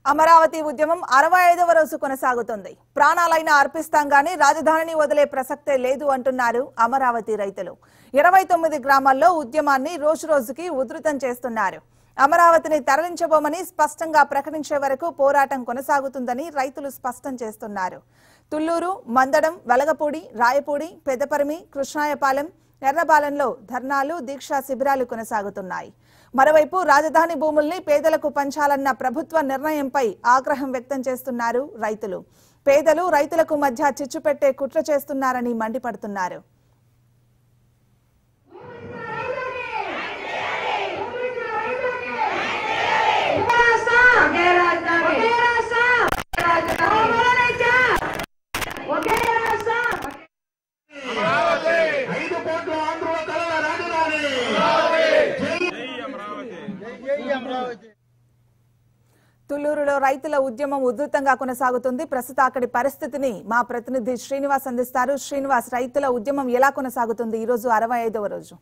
అమరావతి ఉద్యమం అరవై ఐదవ రోజు కొనసాగుతుంది ప్రాణాలైనా అర్పిస్తాం గాని రాజధానిని వదిలే ప్రసక్తే లేదు అంటున్నారు అమరావతి రైతులు ఇరవై తొమ్మిది గ్రామాల్లో ఉద్యమాన్ని రోజు రోజుకి ఉధృతం చేస్తున్నారు అమరావతిని తరలించబోమని స్పష్టంగా ప్రకటించే వరకు పోరాటం కొనసాగుతుందని రైతులు స్పష్టం చేస్తున్నారు తుళ్లూరు మందడం వెలగపూడి రాయపూడి పెద్దపరిమి కృష్ణాయపాలెం ఎర్రబాలెంలో ధర్నాలు దీక్షా శిబిరాలు కొనసాగుతున్నాయి మరోవైపు రాజధాని భూముల్ని పేదలకు పంచాలన్న ప్రభుత్వ నిర్ణయంపై ఆగ్రహం వ్యక్తం చేస్తున్నారు రైతులు పేదలు రైతులకు మధ్య చిచ్చు పెట్టే కుట్ర చేస్తున్నారని మండిపడుతున్నారు రాసా ఒకే రాజధాని ఒకే రాసా ఒకే రాసా ఐదు కోట్ల ఆంధ్రుల కలల రాజధాని తుళ్లూరులో రైతుల ఉద్యమం ఉధృతంగా కొనసాగుతుంది ప్రస్తుతం అక్కడి పరిస్థితిని మా ప్రతినిధి శ్రీనివాస్ అందిస్తారు శ్రీనివాస్ రైతుల ఉద్యమం ఎలా కొనసాగుతుంది ఈ రోజు అరవై ఐదవ రోజు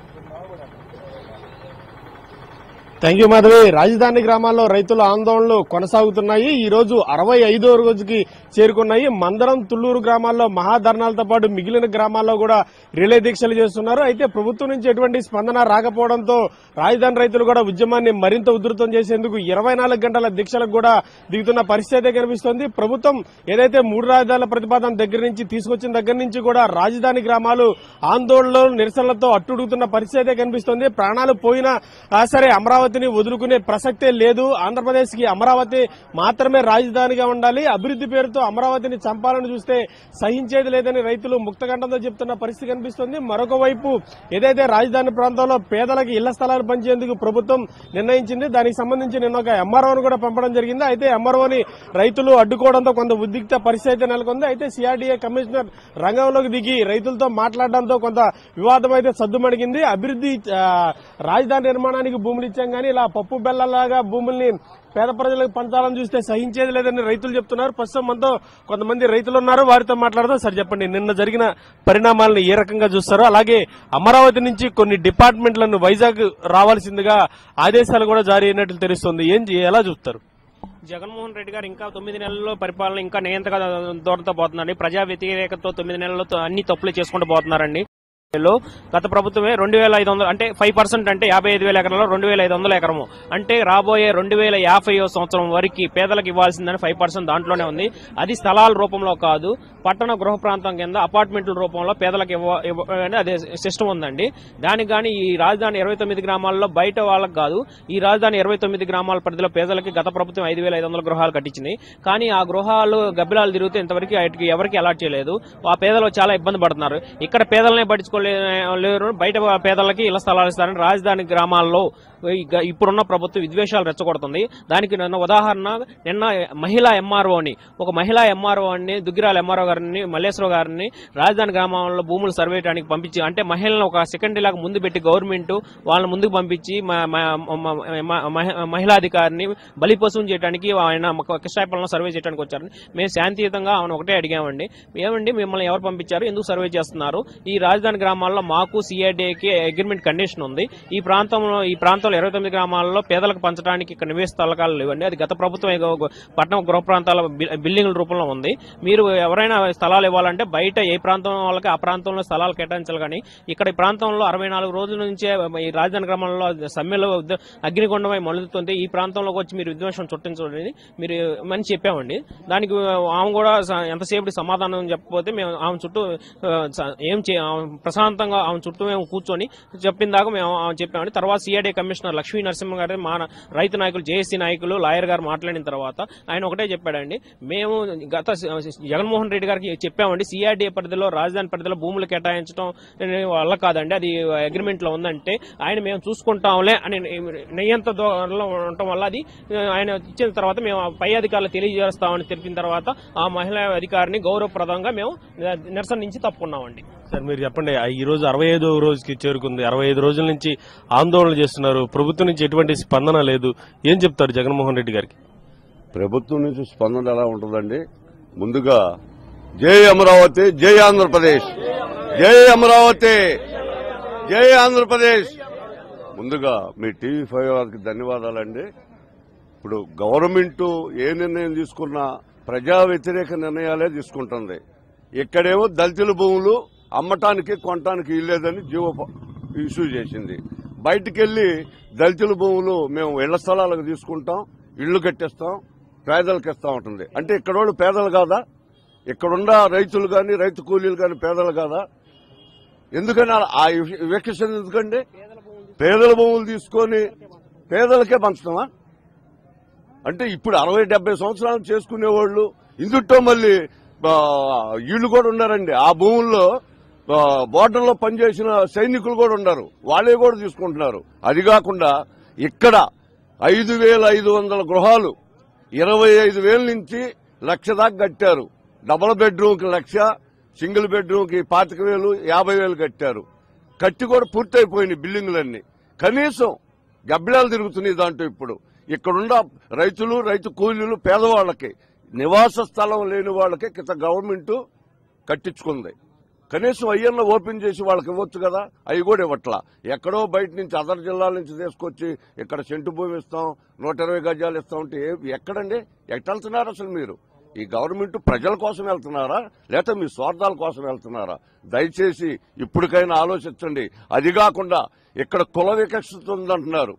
థ్యాంక్ యూ మాధవి రాజధాని గ్రామాల్లో రైతుల ఆందోళనలు కొనసాగుతున్నాయి ఈ రోజు అరవై ఐదో రోజుకి చేరుకున్నాయి మందరం తుళ్లూరు గ్రామాల్లో మహాధర్నాలతో పాటు మిగిలిన గ్రామాల్లో కూడా రిలే దీక్షలు చేస్తున్నారు అయితే ప్రభుత్వం నుంచి ఎటువంటి స్పందన రాకపోవడంతో రాజధాని రైతులు కూడా ఉద్యమాన్ని మరింత ఉధృతం చేసేందుకు ఇరవై నాలుగు గంటల దీక్షలకు కూడా దిగుతున్న పరిస్థితి అయితే కనిపిస్తోంది ప్రభుత్వం ఏదైతే మూడు రాజధానుల ప్రతిపాదన దగ్గర నుంచి తీసుకొచ్చిన దగ్గర నుంచి కూడా రాజధాని గ్రామాలు ఆందోళనలు నిరసనలతో అట్టుడుగుతున్న పరిస్థితి అయితే కనిపిస్తోంది ప్రాణాలు పోయినా ఆ సరే అమరావతిని వదులుకునే ప్రసక్తే లేదు ఆంధ్రప్రదేశ్ కి అమరావతి మాత్రమే రాజధానిగా ఉండాలి అభివృద్ధి పేరుతో అమరావతిని చంపాలని చూస్తే సహించేది లేదని రైతులు ముక్తకంఠంతో చెప్తున్న పరిస్థితి కనిపిస్తుంది మరొక వైపు ఏదైతే రాజధాని ప్రాంతంలో పేదలకు ఇళ్ల స్థలాలు పంచేందుకు ప్రభుత్వం నిర్ణయించింది దానికి సంబంధించి నిన్న ఒక ఎంఆర్ఓను కూడా పంపడం జరిగింది అయితే ఎంఆర్ఓని రైతులు అడ్డుకోవడంతో కొంత ఉద్రిక్త పరిస్థితి అయితే నెలకొంది అయితే సిఆర్డీఏ కమిషనర్ రంగంలోకి దిగి రైతులతో మాట్లాడడంతో కొంత వివాదం అయితే సద్దుమణిగింది అభివృద్ధి ఆ, రాజధాని నిర్మాణానికి భూములు ఇచ్చాం కానీ ఇలా పప్పు బెల్లలాగా భూముల్ని పేద ప్రజలకు పంచాలని చూస్తే సహించేది లేదని రైతులు చెప్తున్నారు ప్రస్తుతం మనతో కొంతమంది రైతులు ఉన్నారు వారితో మాట్లాడదాం సరే చెప్పండి నిన్న జరిగిన పరిణామాలను ఏ రకంగా చూస్తారో అలాగే అమరావతి నుంచి కొన్ని డిపార్ట్మెంట్లను వైజాగ్ రావాల్సిందిగా ఆదేశాలు కూడా జారీ అయినట్లు తెలుస్తుంది ఏం చే- ఎలా చూస్తారు జగన్మోహన్ రెడ్డి గారు ఇంకా తొమ్మిది నెలల్లో పరిపాలన ఇంకా నియంత్రణ దూరంతో పోతున్నారండి ప్రజా వ్యతిరేకతతో తొమ్మిది నెలల్లో తో- అన్ని తప్పులు చేసుకుంటూ పోతున్నారండి లో గత ప్రభుత్వమే రెండు వేల ఐదు వందలు అంటే ఫైవ్ పర్సెంట్ అంటే యాభై ఐదు వేల ఎకరాల్లో రెండు వేల ఐదు వందల ఎకరము అంటే రాబోయే రెండు వేల యాభై సంవత్సరం వరకు పేదలకు ఇవ్వాల్సిందని ఫైవ్ పర్సెంట్ దాంట్లోనే ఉంది అది స్థలాల రూపంలో కాదు పట్టణ గృహ ప్రాంతం కింద అపార్ట్మెంట్ల రూపంలో పేదలకు ఇవ్వ ఇవ్వ- అంటే అదే సిస్టమ్ ఉందండి దానికి కానీ ఈ రాజధాని ఇరవై తొమ్మిది గ్రామాల్లో బయట వాళ్ళకి కాదు ఈ రాజధాని ఇరవై తొమ్మిది గ్రామాల పరిధిలో పేదలకి గత ప్రభుత్వం ఐదు వేల ఐదు వందల గృహాలు కట్టించింది కానీ ఆ గృహాలు గబ్బిలాలు తిరుగుతూ ఇంతవరకు వాటికి ఎవరికి అలాట్ చేయలేదు ఆ పేదలు చాలా ఇబ్బంది పడుతున్నారు ఇక్కడ పేదలనే పట్టించుకోలేరు బయట పేదలకి ఇళ్ల స్థలాలు ఇస్తారని రాజధాని గ్రామాల్లో ఈ గ- ఇప్పుడున్న ప్రభుత్వం విద్వేషాలు రెచ్చగొడుతుంది దానికి నిన్న ఉదాహరణ నిన్న మహిళా ఎంఆర్ఓని ఒక మహిళా ఎంఆర్ఓని దుగ్గిరాల ఎంఆర్ఓ గారిని మల్లేశ్వర గారిని రాజధాని గ్రామంలో భూములు సర్వే చేయడానికి పంపించి అంటే మహిళలను ఒక సెకండ్ లాగా ముందు పెట్టి గవర్నమెంట్ వాళ్ళని ముందుకు పంపించి మ- మ- మ- మ- మహి- మహిళాధికారిని బలిపశువుని చేయడానికి ఆయన కృష్ణాయపాలెంలో సర్వే చేయడానికి వచ్చారని మేము శాంతియుతంగా ఆయన ఒకటే అడిగామండి ఏమండి మిమ్మల్ని ఎవరు పంపించారు ఎందుకు సర్వే చేస్తున్నారు ఈ రాజధాని గ్రామాల్లో మాకు సిఐడికి అగ్రిమెంట్ కండిషన్ ఉంది ఈ ప్రాంతంలో ఈ ప్రాంతంలో ఇరవై తొమ్మిది గ్రామాల్లో పేదలకు పంచడానికి ఇక్కడ నివేశ స్థలకాలు లేవండి అది గత ప్రభుత్వం ఏదో ఒక పట్టణ గృహ ప్రాంతాల బి- బిల్డింగ్ల రూపంలో ఉంది మీరు ఎవరైనా స్థలాలు ఇవ్వాలంటే బయట ఏ ప్రాంతం వాళ్ళకి ఆ ప్రాంతంలో స్థలాలు కేటాయించాలి కానీ ఇక్కడ ఈ ప్రాంతంలో అరవై నాలుగు రోజుల నుంచే ఈ రాజధాని గ్రామంలో సమ్మెలో ఉద్ద- అగ్నిగుండమై మలుతుంది ఈ ప్రాంతంలోకి వచ్చి మీరు విద్వేషం చుట్టించండి మీరు మంచి చెప్పామండి దానికి ఆమె కూడా స- ఎంతసేపు సమాధానం చెప్పకపోతే మేము ఆమె చుట్టూ ఆ, స- ఏం చే ఆమె ప్రశాంతంగా ఆమె చుట్టూ మేము కూర్చొని చెప్పిన దాకా మేము ఆమె చెప్పామండి తర్వాత సిఐడి కమిషనర్ లక్ష్మీ నరసింహ గారి మా రైతు నాయకులు జేఏసీ నాయకులు లాయర్ గారు మాట్లాడిన తర్వాత ఆయన ఒకటే చెప్పాడండి మేము గత స- జగన్మోహన్ రెడ్డి గారికి చెప్పామండి సిఆర్డీఏ పరిధిలో రాజధాని పరిధిలో భూములు కేటాయించడం వల్ల కాదండి అది అగ్రిమెంట్ లో ఉందంటే ఆయన మేము చూసుకుంటాంలే అని నియంత దూరంలో ఉండటం వల్ల అది ఆ, ఆయన ఇచ్చిన తర్వాత మేము ఆ పై అధికారులు తెలియజేస్తామని తెలిపిన తర్వాత ఆ మహిళా అధికారిని గౌరవప్రదంగా మేము నిరసన నుంచి తప్పుకున్నామండి సార్ మీరు చెప్పండి ఆ ఈ రోజు అరవై ఐదో రోజుకి చేరుకుంది అరవై ఐదు రోజుల నుంచి ఆందోళన చేస్తున్నారు ప్రభుత్వం నుంచి ఎటువంటి స్పందన లేదు ఏం చెప్తారు జగన్మోహన్ రెడ్డి గారికి ప్రభుత్వం నుంచి స్పందన ఎలా ఉంటుందండి ముందుగా జై అమరావతి జై ఆంధ్రప్రదేశ్ జై అమరావతి జై ఆంధ్రప్రదేశ్ ముందుగా మీ టీవీ ఫైవ్ వారికి ధన్యవాదాలండి ఇప్పుడు గవర్నమెంట్ ఏ నిర్ణయం తీసుకున్నా ప్రజా వ్యతిరేక నిర్ణయాలే తీసుకుంటుంది ఇక్కడేమో దళితుల భూములు అమ్మటానికి కొనటానికి ఇల్లేదని జీవో ప- ఇష్యూ చేసింది బయటికెళ్లి దళితుల భూములు మేము ఇళ్ల స్థలాలకు తీసుకుంటాం ఇళ్లు కట్టిస్తాం పేదలకు ఇస్తా ఉంటుంది అంటే ఇక్కడ వాళ్ళు పేదలు కాదా ఇక్కడున్న రైతులు గాని రైతు కూలీలు గాని పేదలు కాదా ఎందుకని ఆ- ఆ వివక్షణ ఎందుకండి పేదల భూములు తీసుకొని పేదలకే పంచడమా అంటే ఇప్పుడు అరవై డెబ్బై సంవత్సరాలు చేసుకునేవాళ్ళు ఇందుట్లో మళ్ళీ ఆ, వీళ్ళు కూడా ఉన్నారండి ఆ భూముల్లో ఆ, బోర్డర్లో పనిచేసిన సైనికులు కూడా ఉన్నారు వాళ్ళే కూడా తీసుకుంటున్నారు అది కాకుండా ఇక్కడ ఐదు వేల ఐదు వందల గృహాలు ఇరవై ఐదు వేల నుంచి లక్ష దాకా కట్టారు డబుల్ బెడ్రూమ్ కి లక్ష సింగిల్ బెడ్రూమ్ కి పాతిక వేలు యాభై వేలు కట్టారు కట్టి కూడా పూర్తయిపోయినాయి బిల్డింగులన్నీ కనీసం గబ్బిలాలు తిరుగుతున్నాయి దాంట్లో ఇప్పుడు ఇక్కడున్న రైతులు రైతు కూలీలు పేదవాళ్ళకి నివాస స్థలం లేని వాళ్ళకి కింద గవర్నమెంట్ కట్టించుకుంది కనీసం అయ్యన్న ఓపెన్ చేసి వాళ్ళకి ఇవ్వచ్చు కదా అవి కూడా ఇవ్వట్లా ఎక్కడో బయట నుంచి అదర్ జిల్లాల నుంచి తీసుకొచ్చి ఇక్కడ సెంటు భూమి ఇస్తాం నూట ఇరవై గజాలు ఇస్తాం అంటే ఏ- ఎక్కడండి ఎక్కడ వెళ్తున్నారు అసలు మీరు ఈ గవర్నమెంట్ ప్రజల కోసం వెళ్తున్నారా లేకపోతే మీ స్వార్థాల కోసం వెళ్తున్నారా దయచేసి ఇప్పటికైనా ఆలోచించండి అది కాకుండా ఇక్కడ కుల వికసిత ఉందంటున్నారు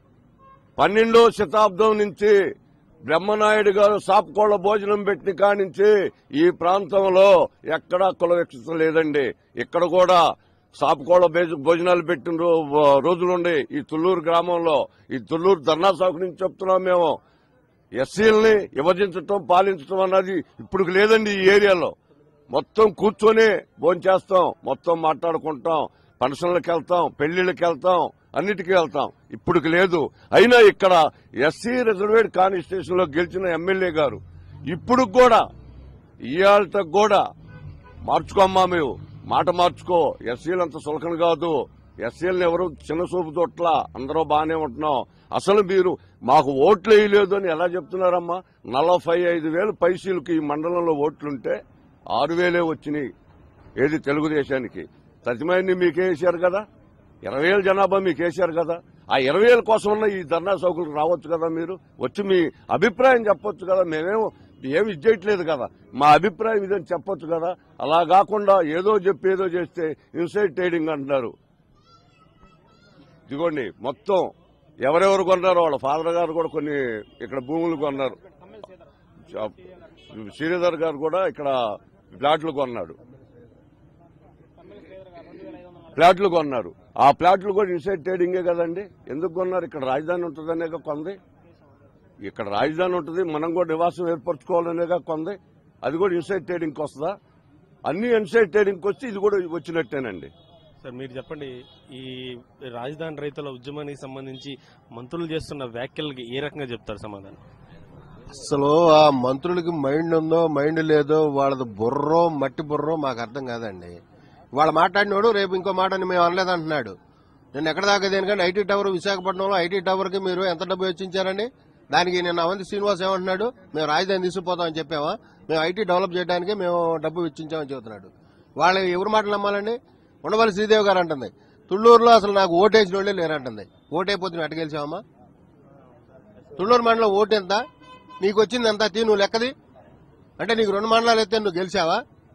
పన్నెండో శతాబ్దం నుంచి బ్రహ్మనాయుడు గారు సాపుకోళ్ల భోజనం పెట్టిన కానించి ఈ ప్రాంతంలో ఎక్కడా కుల వికసిత లేదండి ఇక్కడ కూడా సాపుకోళ్ల భోజ- భోజనాలు పెట్టిన రో- రోజులుండే ఈ తుళ్ళూరు గ్రామంలో ఈ తుళ్ళూరు ధర్నా చౌక్ నుంచి చెప్తున్నాం మేము ఎస్సీలని విభజించటం పాలించటం అన్నది ఇప్పుడు లేదండి ఈ ఏరియాలో మొత్తం కూర్చొని భోంచేస్తాం మొత్తం మాట్లాడుకుంటాం ఫంక్షన్లకు వెళ్తాం పెళ్లిళ్ళకి వెళ్తాం అన్నిటికీ వెళ్తాం ఇప్పుడుకి లేదు అయినా ఇక్కడ ఎస్సీ రిజర్వేడ్ కాన్స్టిట్యూషన్ లో గెలిచిన ఎమ్మెల్యే గారు ఇప్పుడు కూడా ఇవాళ కూడా మార్చుకోమ్మా మేము మాట మార్చుకో ఎస్సీలు అంత సులకన కాదు ఎస్సీలను ఎవరు చిన్న చూపు తోట్ల అందరూ బాగానే ఉంటున్నాం అసలు మీరు మాకు ఓట్లు వేయలేదు అని ఎలా చెప్తున్నారమ్మా నలభై ఐదు వేలు పైసీలకు ఈ మండలంలో ఓట్లుంటే ఆరు వేలే వచ్చినాయి ఏది తెలుగుదేశానికి సత్యమైంది మీకే వేశారు కదా ఇరవై వేల జనాభా మీకు వేశారు కదా ఆ ఇరవై వేల కోసం ఉన్న ఈ ధర్నా సౌకర్యం రావచ్చు కదా మీరు వచ్చి మీ అభిప్రాయం చెప్పొచ్చు కదా మేమేమో ఏమి ఇచ్చేయట్లేదు కదా మా అభిప్రాయం ఇదని చెప్పొచ్చు కదా అలా కాకుండా ఏదో చెప్పి ఏదో చేస్తే ఇన్సైడ్ ట్రేడింగ్ అంటున్నారు ఇదిగోండి మొత్తం ఎవరెవరు కొన్నారో వాళ్ళ ఫాదర్ గారు కూడా కొన్ని ఇక్కడ భూములు కొన్నారు శ్రీధర్ గారు కూడా ఇక్కడ ప్లాట్లు కొన్నాడు ప్లాట్లు కొన్నారు ఆ ప్లాట్లు కూడా ఇన్సైడ్ ట్రేడింగే కదండి ఎందుకు కొన్నారు ఇక్కడ రాజధాని ఉంటుందనేగా కొంది ఇక్కడ రాజధాని ఉంటుంది మనం కూడా నివాసం ఏర్పరచుకోవాలనేగా కొంది అది కూడా ఇన్సైడ్ ట్రేడింగ్కి వస్తుందా అన్ని ఇన్సైడ్ ట్రేడింగ్కి వచ్చి ఇది కూడా వచ్చినట్టేనండి సార్ మీరు చెప్పండి ఈ రాజధాని రైతుల ఉద్యమానికి సంబంధించి మంత్రులు చేస్తున్న వ్యాఖ్యలకి ఏ రకంగా చెప్తారు సమాధానం అసలు ఆ మంత్రులకి మైండ్ ఉందో మైండ్ లేదో వాళ్ళది బుర్రో మట్టి బుర్రో మాకు అర్థం కాదండి వాళ్ళు మాట్లాడినోడు రేపు ఇంకో మాట అని మేము అనలేదంటున్నాడు నేను ఎక్కడ దాకా దేనికంటే ఐటీ టవర్ విశాఖపట్నంలో ఐటీ టవర్ కి మీరు ఎంత డబ్బు వెచ్చించారండి దానికి నేను అవంతి శ్రీనివాస్ ఏమంటున్నాడు మేము రాజధాని తీసుకుపోతామని చెప్పామా మేము ఐటీ డెవలప్ చేయడానికి మేము డబ్బు వెచ్చించామని చెబుతున్నాడు వాళ్ళు ఎవరు మాటలు నమ్మాలండి ఉండవల్లి శ్రీదేవి గారు అంటుంది తుళ్ళూరులో అసలు నాకు ఓటేసిన వాళ్ళే లేరంటుంది ఓటైపోతే నువ్వు ఎట్టగెలిచావమ్మా తుళ్ళూరు మండలం ఓటు ఎంత నీకు వచ్చింది ఎంత తీ నువ్వు లెక్కది అంటే నీకు రెండు మండలాలు ఎత్తే నువ్వు గెలిచావా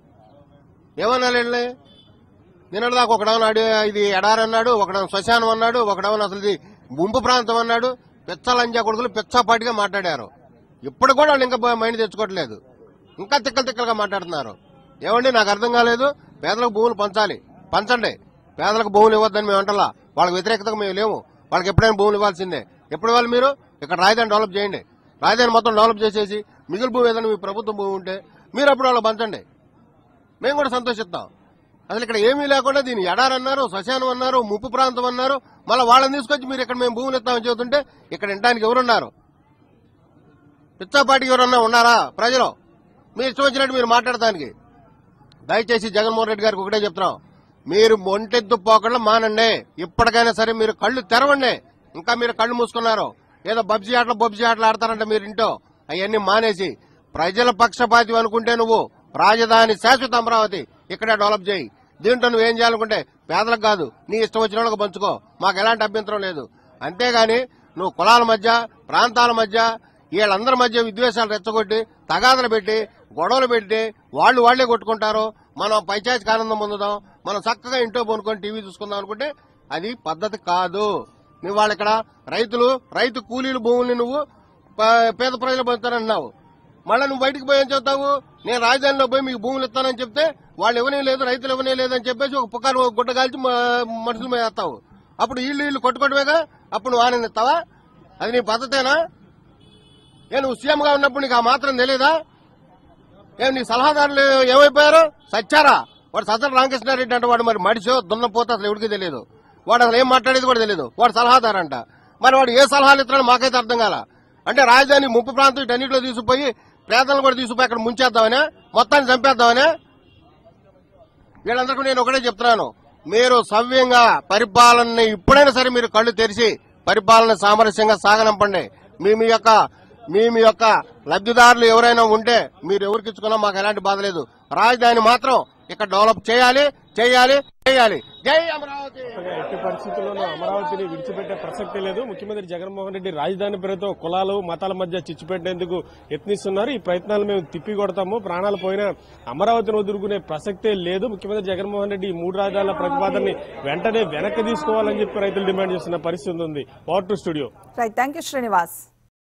ఏమన్నాడు వీళ్ళని నిన్నటిదాకా ఒకడేమన్నాడు ఇది ఎడారన్నాడు ఒకడేమో శ్మశానం అన్నాడు ఒకడేమో అసలు ఇది ముంపు ప్రాంతం అన్నాడు పిచ్చలంజా కొడుకులు పిచ్చపాటిగా మాట్లాడారు ఇప్పుడు కూడా వాళ్ళు ఇంకా మైండ్ తెచ్చుకోవట్లేదు ఇంకా తిక్కలు తిక్కలుగా మాట్లాడుతున్నారు ఏమండి నాకు అర్థం కాలేదు పేదలకు భూములు పంచాలి పంచండి పేదలకు భూములు ఇవ్వద్దని మేము అంటలా వాళ్ళకి వ్యతిరేకతగా మేము లేము వాళ్ళకి ఎప్పుడైనా భూములు ఇవ్వాల్సిందే ఎప్పుడు ఇవ్వాలి మీరు ఇక్కడ రాజధాని డెవలప్ చేయండి రాజధాని మొత్తం డెవలప్ చేసేసి మిగిలిన భూమి ఏదైనా మీ ప్రభుత్వం భూమి ఉంటే మీరు అప్పుడు వాళ్ళకి పంచండి మేము కూడా సంతోషిస్తాం అసలు ఇక్కడ ఏమీ లేకుండా దీన్ని ఎడారన్నారు శ్మశానం అన్నారు ముప్పు ప్రాంతం అన్నారు మళ్ళీ వాళ్ళని తీసుకొచ్చి మీరు ఇక్కడ మేము భూములు ఇస్తామని చెబుతుంటే ఇక్కడ ఇంటానికి ఎవరున్నారు పిచ్చాపాటికి ఎవరన్నా ఉన్నారా ప్రజలు మీరు ఇష్టం వచ్చినట్టు మీరు మాట్లాడటానికి దయచేసి జగన్మోహన్ రెడ్డి గారికి ఒకటే చెప్తున్నాం మీరు ఒంటెద్దు పోకుండా మానండి ఇప్పటికైనా సరే మీరు కళ్ళు తెరవండి ఇంకా మీరు కళ్ళు మూసుకున్నారు ఏదో బబ్జీ ఆటలు బబ్జీ ఆటలు ఆడతారంట మీరు ఇంటో అవన్నీ మానేసి ప్రజల పక్షపాతి అనుకుంటే నువ్వు రాజధాని శాశ్వత అమరావతి ఇక్కడే డెవలప్ చేయి దీంట్లో నువ్వు ఏం చేయాలనుకుంటే పేదలకు కాదు నీ ఇష్టం వచ్చిన వాళ్ళకి పంచుకో మాకు ఎలాంటి అభ్యంతరం లేదు అంతేగాని నువ్వు కులాల మధ్య ప్రాంతాల మధ్య వీళ్ళందరి మధ్య విద్వేషాలు రెచ్చగొట్టి తగాదలు పెట్టి గొడవలు పెట్టి వాళ్ళు వాళ్లే కొట్టుకుంటారు మనం పంచాయతీకి ఆనందం పొందుదాం మనం చక్కగా ఇంట్లో కొనుక్కొని టీవీ చూసుకుందాం అనుకుంటే అది పద్ధతి కాదు నువ్వు వాళ్ళు ఇక్కడ రైతులు రైతు కూలీలు భూముల్ని నువ్వు ప- పేద ప్రజలు పొందుతానన్నావు మళ్ళీ నువ్వు బయటకు పోయి ఏం చెప్తావు నేను రాజధానిలో పోయి మీకు భూములు ఇస్తానని చెప్తే వాళ్ళు ఇవ్వనే లేదు రైతులు ఇవ్వనే లేదని చెప్పేసి ఒక పుకారు ఒక గుడ్డ కాల్చి మ- మనుషుల మీద వేస్తావు అప్పుడు ఇల్లు ఇల్లు కొట్టుకోవడమేగా అప్పుడు నువ్వు ఆనందిస్తావా అది నీ పద్ధతేనా ఏ నువ్వు సీఎం గా ఉన్నప్పుడు నీకు ఆ మాత్రం తెలియదా ఏం నీ సలహాదారులు ఏమైపోయారు సచ్చారా వాడు సజ్జల రామకృష్ణారెడ్డి అంటే వాడు మరి మడిచో దున్నపోతే అసలు ఎవరికి తెలియదు వాడు అసలు ఏం మాట్లాడేది కూడా తెలియదు వాడు సలహాదారంట మరి వాడు ఏ సలహాలు ఇస్తున్నాడో మాకైతే అర్థం కాల అంటే రాజధాని ముప్పు ప్రాంతం ఇటన్నిటిలో తీసుకుపోయి పేదలను కూడా తీసుకుపోయి అక్కడ ముంచేద్దామనే మొత్తాన్ని చంపేద్దామనే వీళ్ళందరికీ నేను ఒకటే చెప్తున్నాను మీరు సవ్యంగా పరిపాలనని ఇప్పుడైనా సరే మీరు కళ్ళు తెరిచి పరిపాలన సామరస్యంగా సాగనంపండి మీ మీ యొక్క మీ మీ యొక్క లబ్ధిదారులు ఎవరైనా ఉంటే మీరు ఎవరికి ఇచ్చుకున్నా మాకు ఎలాంటి బాధ లేదు రాజధాని మాత్రం ఇక్కడ డెవలప్ చేయాలి చేయాలి చేయాలి జై అమరావతి ఎట్టి పరిస్థితుల్లోనూ అమరావతిని విడిచిపెట్టే ప్రసక్తి లేదు ముఖ్యమంత్రి జగన్మోహన్ రెడ్డి రాజధాని పేరుతో కులాలు మతాల మధ్య చిచ్చు పెట్టేందుకు యత్నిస్తున్నారు ఈ ప్రయత్నాలు మేము తిప్పి కొడతాము ప్రాణాలు పోయినా అమరావతిని వదులుకునే ప్రసక్తే లేదు ముఖ్యమంత్రి జగన్మోహన్ రెడ్డి ఈ మూడు రాజధానుల ప్రతిపాదనని వెంటనే వెనక్కి తీసుకోవాలని చెప్పి రైతులు డిమాండ్ చేస్తున్న పరిస్థితి ఉంది power to studio right thank you Srinivas